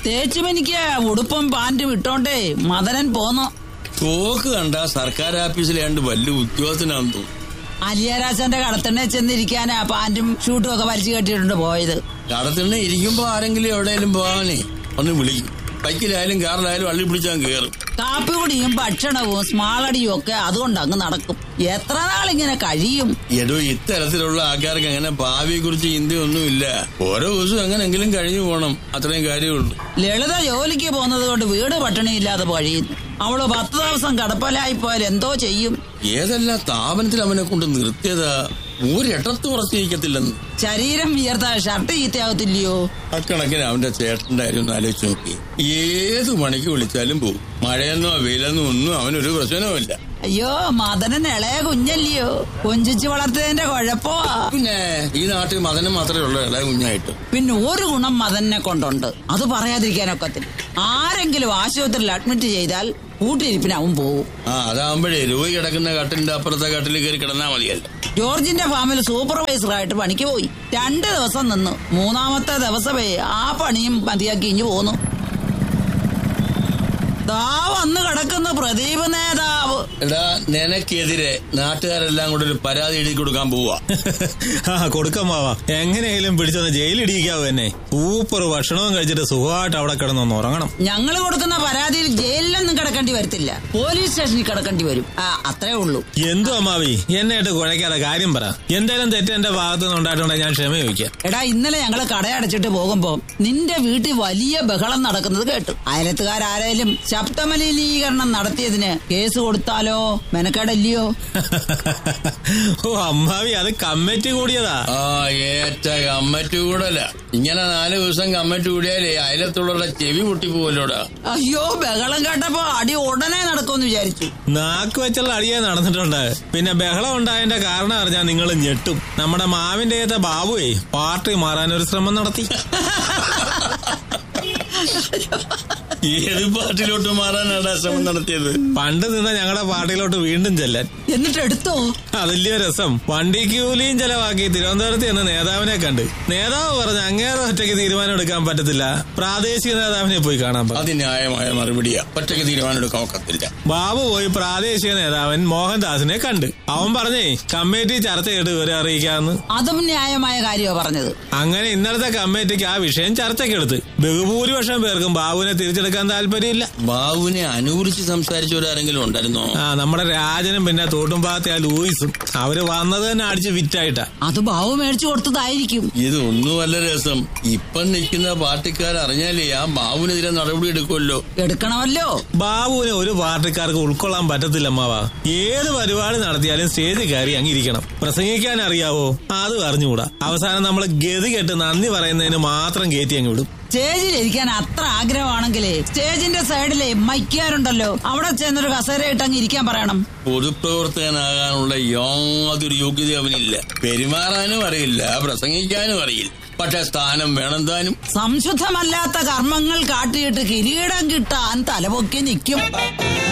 തേച്ചുമെനിക്ക് ഉടുപ്പും പാന്റും ഇട്ടോണ്ടേ മദനൻ പോന്നു തോക്ക് കണ്ട സർക്കാർ ഓഫീസിലാണ്ട് വലിയ ഉദ്യോഗസ്ഥനാന്ന് തോന്നുന്നു അലിയരാജന്റെ കടത്തിണ്ണെ ചെന്നിരിക്കാനാ പാന്റും ഷൂട്ടും ഒക്കെ വലിച്ചു കെട്ടിയിട്ടുണ്ട് പോയത് കടത്തിണ്ണ ഇരിക്കുമ്പോ ആരെങ്കിലും എവിടെയെങ്കിലും പോവാനേ ഒന്ന് വിളിക്കും ബൈക്കിലായാലും കാറിലായാലും അള്ളി പിടിച്ചാൽ കയറും കാപ്പികുടിയും ഭക്ഷണവും സ്മാളടിയും ഒക്കെ അതുകൊണ്ട് അങ്ങ് നടക്കും എത്ര നാളിങ്ങനെ കഴിയും എടോ ഇത്തരത്തിലുള്ള ആൾക്കാർക്ക് അങ്ങനെ ഭാവിയെ കുറിച്ച് ചിന്തയൊന്നുമില്ല ഓരോ ദിവസവും എങ്ങനെങ്കിലും കഴിഞ്ഞു പോകണം അത്രയും കാര്യമുള്ളൂ ലളിത ജോലിക്ക് പോകുന്നത് കൊണ്ട് വീട് പട്ടിണിയില്ലാതെ കഴിയുന്നു അവള് പത്ത് ദിവസം കടപ്പലായി പോയാൽ എന്തോ ചെയ്യും ഏതെല്ലാം സ്ഥാപനത്തിൽ അവനെ കൊണ്ട് നിർത്തിയതാ ഒരിടത്ത് ഉറച്ചിരിക്കത്തില്ലെന്ന് ശരീരം വിയർത്ത ഷർട്ട് ചീത്തയാകത്തില്ലയോ അക്കണക്കിന് അവന്റെ ചേട്ടന്റെ കാര്യം ഒന്ന് ആലോചിച്ച് നോക്കി ഏത് മണിക്ക് വിളിച്ചാലും പോകും മഴയെന്നോ വെയിലെന്നോ ഒന്നും അവനൊരു പ്രശ്നവുമില്ല അയ്യോ മദനൻ ഇളയ കുഞ്ഞല്ലയോ കൊഞ്ചിച്ച് വളർത്തിയതിന്റെ കുഴപ്പമാ പിന്നെ ഈ നാട്ടിൽ മകന് മാത്രമേ ഉള്ളൂ ഇളയ കുഞ്ഞായിട്ട് പിന്നെ ഒരു ഗുണം മദനെ കൊണ്ടുണ്ട് അത് പറയാതിരിക്കാനൊക്കത്തില്ല ആരെങ്കിലും ആശുപത്രിയിൽ അഡ്മിറ്റ് ചെയ്താൽ കൂട്ടിരിപ്പിന് അവൻ പോവും ആ അതാകുമ്പോഴേ രോഗി കിടക്കുന്ന കട്ടിലിന്റെ അപ്പുറത്തെ കട്ടിൽ കയറി കിടന്നാ മതിയല്ല ജോർജിന്റെ ഫാമിൽ സൂപ്പർവൈസറായിട്ട് പണിക്ക് പോയി രണ്ട് ദിവസം നിന്നു മൂന്നാമത്തെ ദിവസമേ ആ പണിയും മതിയാക്കി ഇഞ്ഞു പോന്നു ദാ വന്ന് കിടക്കുന്ന പ്രദീപ് നേതാവ് എടാ നിനക്കെതിരെ നാട്ടുകാരെല്ലാം കൂടെ ഒരു പരാതി എഴുതി കൊടുക്കാൻ പോവാ ആ കൊടുക്കമ്മാവാ എങ്ങനെയെങ്കിലും പിടിച്ചൊന്ന് ജയിലിടിക്കാവൂ എന്നെ സൂപ്പർ ഭക്ഷണവും കഴിച്ചിട്ട് സുഖമായിട്ട് അവിടെ കിടന്നൊന്ന് ഉറങ്ങണം ഞങ്ങൾ കൊടുക്കുന്ന പരാതിയിൽ ജയിലിലൊന്നും കിടക്കേണ്ടി വരത്തില്ല പോലീസ് സ്റ്റേഷനിൽ കിടക്കേണ്ടി വരും ആ അത്രേ ഉള്ളൂ എന്തു അമ്മാവി എന്നെയായിട്ട് കുഴയ്ക്കാതെ കാര്യം പറ എന്തായാലും തെറ്റ് എന്റെ ഭാഗത്തു നിന്ന് ഉണ്ടായിട്ടുണ്ടെങ്കിൽ ഞാൻ ക്ഷമ ചോദിക്കാം എടാ ഇന്നലെ ഞങ്ങള് കടയടച്ചിട്ട് പോകുമ്പോ നിന്റെ വീട്ടിൽ വലിയ ബഹളം നടക്കുന്നത് കേട്ടു അയലത്തുകാരാരേലും ശബ്ദമലിനീകരണം നടത്തിയതിന് കേസ് കൊടുത്താലോ മെനക്കേടല്ലയോ ഓ അമ്മാവി അത് കമ്മിറ്റി കൂടിയതാ ആ ഏറ്റ കമ്മറ്റ് കൂടല ഇങ്ങനെ നാല് ദിവസം കമ്മറ്റ് കൂടിയാലേ അയലത്തുള്ളവരുടെ ചെവി പൊട്ടിപ്പോവല്ലോടാ അയ്യോ ബഹളം കേട്ടപ്പോ അടി ഉടനെ നടക്കുമെന്ന് വിചാരിച്ചു നാക്ക് വെച്ചുള്ള അടിയെ നടന്നിട്ടുണ്ട് പിന്നെ ബഹളം ഉണ്ടായതിന്റെ കാരണം അറിഞ്ഞാൽ നിങ്ങൾ ഞെട്ടും നമ്മുടെ മാവിന്റെ ഏത്ത ബാബുവേ പാർട്ടി മാറാൻ ഒരു ശ്രമം നടത്തി ഏത് പാർട്ടിയിലോട്ട് മാറാനാണ് ശ്രമം നടത്തിയത് പണ്ട് നിന്ന ഞങ്ങളുടെ പാർട്ടിയിലോട്ട് വീണ്ടും ചെല്ലാൻ എന്നിട്ട് എടുത്തോ അതില്ലേ രസം വണ്ടി കൂലിയും ചെലവാക്കി തിരുവനന്തപുരത്ത് എന്ന നേതാവിനെ കണ്ട് നേതാവ് പറഞ്ഞ അങ്ങേറെ ഒറ്റയ്ക്ക് തീരുമാനം എടുക്കാൻ പറ്റത്തില്ല പ്രാദേശിക നേതാവിനെ പോയി കാണാൻ പറഞ്ഞു അത് ന്യായമായ മറുപടിയാ ഒറ്റയ്ക്ക് തീരുമാനം എടുക്കാൻ ഒക്കത്തില്ല ബാബു പോയി പ്രാദേശിക നേതാവൻ മോഹൻദാസിനെ കണ്ട് അവൻ പറഞ്ഞേ കമ്മിറ്റി ചർച്ച ചെയ്ത് ഇവരെ അറിയിക്കാന്ന് അതും ന്യായമായ കാര്യമാ പറഞ്ഞത് അങ്ങനെ ഇന്നലത്തെ കമ്മിറ്റിക്ക് ആ വിഷയം ചർച്ചയ്ക്കെടുത്ത് ബഹുഭൂരിപക്ഷം പേർക്കും ബാബുവിനെ തിരിച്ചെടുക്കാൻ താല്പര്യമില്ല ബാബുവിനെ അനുകൂലിച്ച് സംസാരിച്ചവരാരെങ്കിലും ഉണ്ടായിരുന്നോ ആ നമ്മുടെ രാജനും പിന്നെ തോട്ടുംപാകത്തെ ആ ലൂയിസും അവര് വന്നത് തന്നെ അടിച്ച് വിറ്റായിട്ടാ അത് ബാബു മേടിച്ചു കൊടുത്തതായിരിക്കും ഇതൊന്നുമല്ല രസം ഇപ്പം നിൽക്കുന്ന പാർട്ടിക്കാർ അറിഞ്ഞാലേ ആ ബാബുവിനെതിരെ നടപടി എടുക്കുമല്ലോ എടുക്കണമല്ലോ ബാബുവിനെ ഒരു പാർട്ടിക്കാർക്ക് ഉൾക്കൊള്ളാൻ പറ്റത്തില്ല അമ്മാവാ ഏത് പരിപാടി നടത്തിയാലും സ്റ്റേജിൽ കയറി അങ്ങിരിക്കണം പ്രസംഗിക്കാൻ അറിയാവോ അത് അറിഞ്ഞുകൂടാ അവസാനം നമ്മൾ ഗതി കെട്ട് നന്ദി പറയുന്നതിന് മാത്രം കയറ്റി അങ്ങ് വിടും സ്റ്റേജിൽ ഇരിക്കാൻ അത്ര ആഗ്രഹമാണെങ്കിലേ സ്റ്റേജിന്റെ സൈഡിലെ മൈക്കാരുണ്ടല്ലോ അവിടെ ചെന്നൊരു കസേര ഇട്ടങ്ങ് ഇരിക്കാൻ പറയണം പൊതുപ്രവർത്തകനാകാനുള്ള യാതൊരു യോഗ്യത അവനില്ല പെരുമാറാനും അറിയില്ല പ്രസംഗിക്കാനും അറിയില്ല പക്ഷെ സ്ഥാനം വേണം താനും സംശുദ്ധമല്ലാത്ത കർമ്മങ്ങൾ കാട്ടിയിട്ട് കിരീടം കിട്ടാൻ തലപൊക്കി നിൽക്കും